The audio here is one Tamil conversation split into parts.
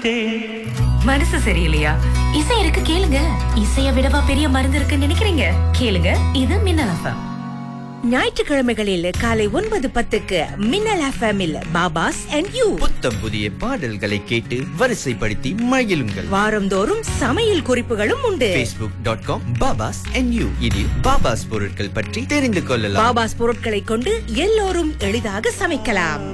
பார்த்தேன் மனசு சரியில்லையா இசை இருக்கு கேளுங்க இசைய விடவா பெரிய மருந்து இருக்குன்னு நினைக்கிறீங்க கேளுங்க இது மின்னல் எஃப்எம் ஞாயிற்றுக்கிழமைகளில் காலை ஒன்பது பத்துக்கு மின்னல் எஃப்எம்மில் பாபாஸ் அண்ட் யூ புத்தம் புதிய பாடல்களை கேட்டு வரிசைப்படுத்தி மகிழுங்கள் வாரந்தோறும் சமையல் குறிப்புகளும் உண்டு facebook.com டாட் காம் பாபாஸ் yu இதில் பாபாஸ் பொருட்கள் பற்றி தெரிந்து கொள்ளலாம் பாபாஸ் பொருட்களை கொண்டு எல்லோரும் எளிதாக சமைக்கலாம்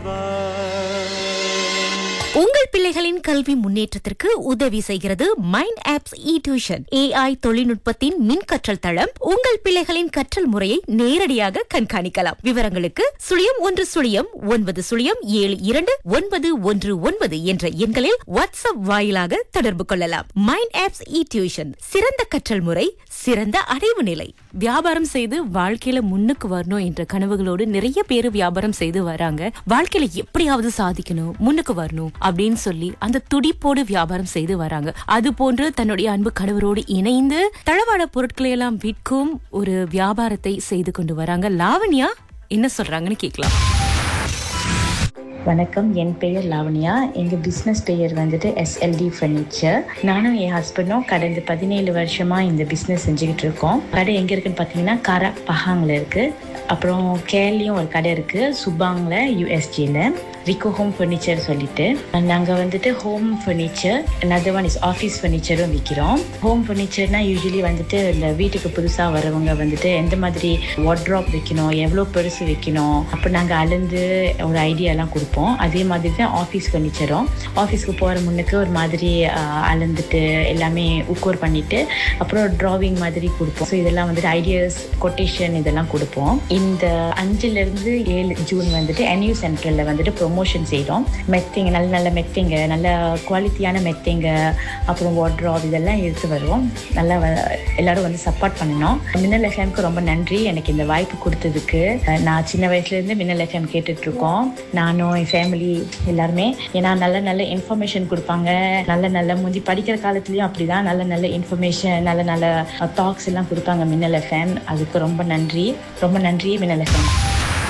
உங்கள் பிள்ளைகளின் கல்வி முன்னேற்றத்திற்கு உதவி செய்கிறது mind apps e tuition AI தொழில்நுட்பத்தின் மின் கற்றல் தளம் உங்கள் பிள்ளைகளின் கற்றல் முறையை நேரடியாக கண்காணிக்கலாம் விவரங்களுக்கு சுழியம் ஒன்று சுழியம் ஒன்பது சுழியம் ஏழு இரண்டு ஒன்பது ஒன்று ஒன்பது என்ற எண்களில் வாட்ஸ்அப் வாயிலாக தொடர்பு கொள்ளலாம் மைண்ட் ஆப்ஸ் இ டியூஷன் சிறந்த கற்றல் முறை சிறந்த அடைவு நிலை வியாபாரம் செய்து வாழ்க்கையில முன்னுக்கு வரணும் என்ற கனவுகளோடு நிறைய பேர் வியாபாரம் செய்து வராங்க வாழ்க்கையில எப்படியாவது சாதிக்கணும் முன்னுக்கு வரணும் அப்படின்னு சொல்லி அந்த துடிப்போடு வியாபாரம் செய்து வராங்க அது போன்று தன்னுடைய அன்பு கணவரோடு இணைந்து தளவாட பொருட்களை எல்லாம் விற்கும் ஒரு வியாபாரத்தை செய்து கொண்டு வராங்க லாவண்யா என்ன சொல்றாங்கன்னு கேட்கலாம் வணக்கம் என் பெயர் லாவண்யா எங்கள் பிஸ்னஸ் பெயர் வந்துட்டு எஸ்எல்டி ஃபர்னிச்சர் நானும் என் ஹஸ்பண்டும் கடந்த பதினேழு வருஷமாக இந்த பிஸ்னஸ் செஞ்சுக்கிட்டு இருக்கோம் கடை எங்கே இருக்குன்னு பார்த்தீங்கன்னா கரா பஹாங்கில் இருக்குது அப்புறம் கேர்லேயும் ஒரு கடை இருக்குது சுபாங்கில் யூஎஸ்ஜியில் ரிகோ ஹோம் ஃபர்னிச்சர் சொல்லிட்டு நாங்கள் வந்துட்டு home furniture another one is office ஃபர்னிச்சரும் விற்கிறோம் ஹோம் ஃபர்னிச்சர்னா யூஸ்வலி வந்துட்டு இந்த வீட்டுக்கு புதுசாக வரவங்க வந்துட்டு எந்த மாதிரி வார்ட்ராப் வைக்கணும் எவ்வளோ பெருசு வைக்கணும் அப்போ நாங்கள் அளந்து ஒரு ஐடியாலாம் கொடுப்போம் அதே மாதிரி தான் ஆஃபீஸ் ஃபர்னிச்சரும் ஆஃபீஸ்க்கு போகிற முன்னுக்கு ஒரு மாதிரி ஆஹ், அளந்துட்டு எல்லாமே உக்கோர் பண்ணிட்டு அப்புறம் டிராவிங் மாதிரி கொடுப்போம் ஸோ இதெல்லாம் வந்துட்டு ஐடியாஸ் கொட்டேஷன் இதெல்லாம் கொடுப்போம் இந்த அஞ்சுலேருந்து ஏழு ஜூன் வந்துட்டு என்யூ சென்டரில் வந்துட்டு ப்ரொமோஷன் செய்கிறோம் மெத்தைங்க நல்ல நல்ல மெத்தைங்க நல்ல குவாலிட்டியான மெத்தைங்க அப்புறம் வாட்ராப் இதெல்லாம் எடுத்து வருவோம் நல்லா வ- எல்லாரும் வந்து சப்போர்ட் பண்ணணும் மின்னல் எஃப்எம்க்கு ரொம்ப நன்றி எனக்கு இந்த வாய்ப்பு கொடுத்ததுக்கு அஹ் நான் சின்ன வயசுலேருந்து மின்னல் எஃப்எம் கேட்டுட்ருக்கோம் நானும் என் ஃபேமிலி எல்லாருமே ஏன்னா நல்ல நல்ல இன்ஃபர்மேஷன் கொடுப்பாங்க நல்ல நல்ல முந்தி படிக்கிற காலத்துலேயும் அப்படிதான் நல்ல நல்ல இன்ஃபர்மேஷன் நல்ல நல்ல டாக்ஸ் எல்லாம் கொடுப்பாங்க மின்னல் எஃப்எம் அதுக்கு ரொம்ப நன்றி ரொம்ப நன்றி மின்னல் எஃப்எம்